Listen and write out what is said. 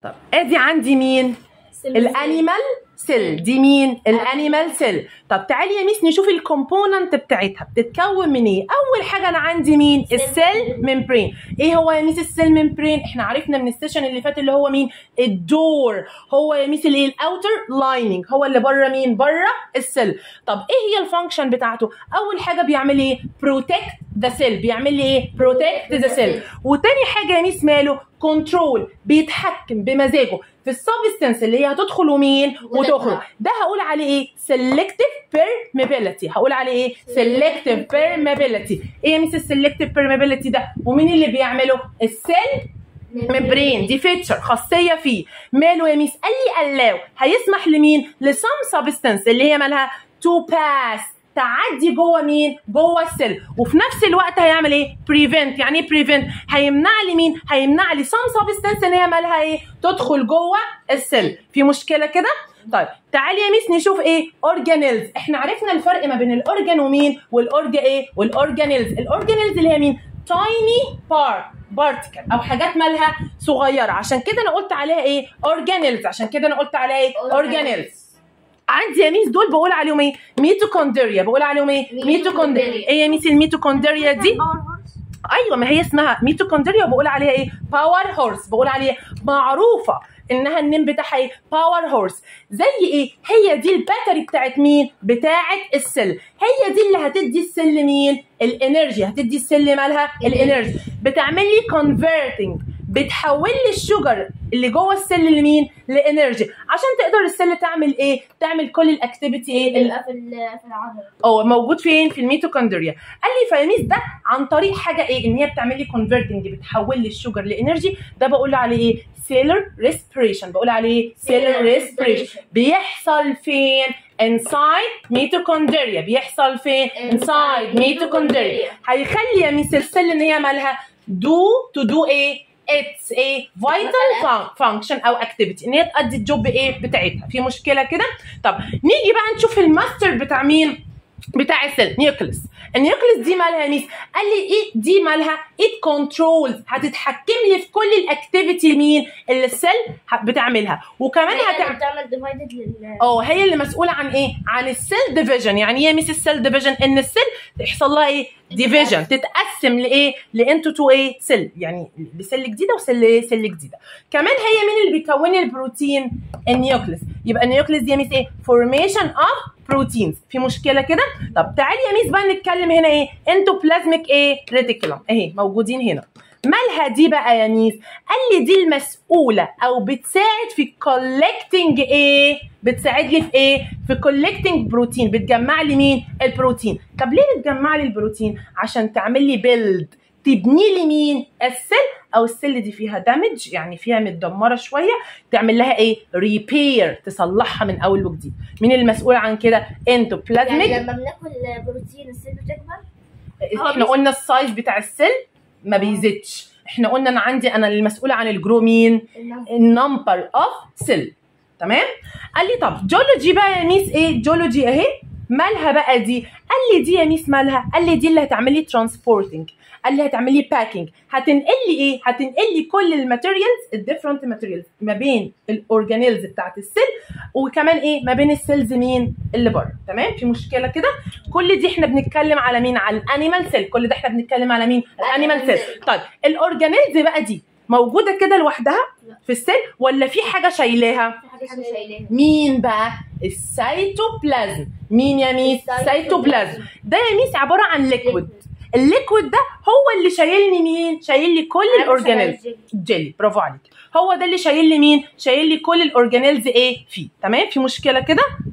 طب ادي عندي مين الانيمال سيل دي مين الانيمال سيل طب تعالي يا ميس نشوف الكومبوننت بتاعتها بتتكون من ايه اول حاجه انا عندي مين السيل ممبرين ايه هو يا ميس السيل ممبرين احنا عرفنا من السيشن اللي فات اللي هو مين الدور هو يا ميس الايه الاوتر لايننج هو اللي بره مين بره السيل طب ايه هي الفانكشن بتاعته اول حاجه بيعمل ايه بروتكت ذا سيل بيعمل لي ايه بروتكت ذا سيل وتاني حاجه يا ميس ماله كنترول بيتحكم بمزاجه في السبستنس اللي هي هتدخل ومين وتخرج ده هقول عليه ايه selective permeability هقول عليه ايه selective permeability ايه يا ميس السلكتيف permeability ده ومين اللي بيعمله السيل ممبرين دي فيتشر خاصيه فيه ماله يا ميس قال لي allow هيسمح لمين لسم سبستنس اللي هي مالها to pass تعدي جوه مين؟ جوه السيل وفي نفس الوقت هيعمل ايه؟ بريفنت يعني ايه بريفنت؟ هيمنع لي مين؟ هيمنع لي سام سبستنس ان هي مالها ايه؟ تدخل جوه السيل في مشكله كده؟ طيب تعالي يا ميس نشوف ايه؟ اورجانيلز احنا عرفنا الفرق ما بين الاورجان ومين؟ والاورجا ايه؟ والاورجانيلز الاورجانيلز اللي هي مين؟ تايني بارت بارتكل او حاجات مالها صغيره عشان كده انا قلت عليها ايه؟ اورجانيلز عشان كده انا قلت عليها ايه؟ اورجانيلز عندي يا ميس دول بقول عليهم ايه؟ ميتوكوندريا بقول عليهم ايه؟ ميتوكوندريا ايه يا ميس الميتوكوندريا دي؟ ايوه ما هي اسمها ميتوكوندريا وبقول عليها ايه؟ باور هورس بقول عليها معروفه انها النيم بتاعها ايه؟ باور هورس زي ايه؟ هي دي الباتري بتاعت مين؟ بتاعت السيل هي دي اللي هتدي السيل مين؟ الانرجي هتدي السيل مالها؟ الانرجي بتعمل لي كونفرتنج بتحول لي الشجر اللي جوه السيل لمين؟ لانرجي عشان تقدر السيل تعمل ايه؟ تعمل كل الاكتيفيتي ايه؟ ال- بيبقى في ال- في العضله اه موجود فين؟ في الميتوكوندريا قال لي فيميس ده عن طريق حاجه ايه؟ ان هي بتعمل لي كونفرتنج بتحول لي الشجر لانرجي ده بقول له عليه ايه؟ سيلر ريسبريشن بقول عليه سيلر ريسبريشن بيحصل فين؟ inside ميتوكوندريا بيحصل فين؟ inside ميتوكوندريا هيخلي يا ميس السيل ان هي مالها دو تو دو ايه؟ اتس ايه فايتال فانكشن او اكتيفيتي ان هي تأدي الجوب ايه بتاعتها في مشكله كده طب نيجي بقى نشوف الماستر بتاع مين بتاع السيل نيوكليس النيوكليس دي مالها يا ميس قال لي ايه دي مالها ات كنترولز هتتحكم لي في كل الاكتيفيتي مين اللي السيل ه- بتعملها وكمان هي اللي هتعمل بتعمل ديفايدد لل اه هي اللي مسؤوله عن ايه عن السيل ديفيجن يعني ايه يا ميس السيل ديفيجن ان السيل يحصل لها ايه ديفيجن تتقسم لايه لانتو تو ايه سيل يعني لسيل جديده وسيل سيل جديده كمان هي مين اللي بيكون لي البروتين النيوكليس يبقى النيوكليس دي يا ميس ايه فورميشن اوف بروتينز في مشكله كده طب تعالي يا ميس بقى نتكلم هنا ايه اندوبلازميك ايه ريتيكولم اهي موجودين هنا مالها دي بقى يا ميس قال لي دي المسؤوله او بتساعد في collecting ايه بتساعد لي في ايه في collecting بروتين بتجمع لي مين البروتين طب ليه بتجمع لي البروتين عشان تعمل لي بيلد تبني لي مين السيل او السيل دي فيها دامج يعني فيها متدمره شويه تعمل لها ايه ريبير تصلحها من اول وجديد مين المسؤول عن كده اندوبلازميك يعني لما بناكل بروتين السيل بتكبر احنا قلنا السايز بتاع السيل ما بيزيدش احنا قلنا انا عندي انا المسؤوله عن الجرو مين النمبر اوف سيل تمام قال لي طب جولوجي بقى يا ميس ايه جولوجي اهي مالها بقى دي قال لي دي يا ميس مالها قال لي دي اللي هتعمل لي ترانسبورتنج قال لي هتعمل لي باكينج هتنقل لي ايه هتنقل لي كل الماتيريالز الديفرنت ماتيريالز ما بين الاورجانيلز بتاعت السيل وكمان ايه ما بين السيلز مين اللي بره تمام في مشكله كده كل دي احنا بنتكلم على مين على الانيمال سيل كل ده احنا بنتكلم على مين الانيمال سيل طيب الاورجانيلز بقى دي موجوده كده لوحدها في السيل ولا في حاجه شايلاها في حاجه شايلاها مين بقى السيتوبلازم مين يا ميس سيتوبلازم ده يا ميس عباره عن ليكويد الليكويد ده هو اللي شايلني مين شايل لي كل الاورجانيلز جيلي برافو عليك هو ده اللي شايل لي مين شايل لي كل الاورجانيلز ايه فيه تمام في مشكله كده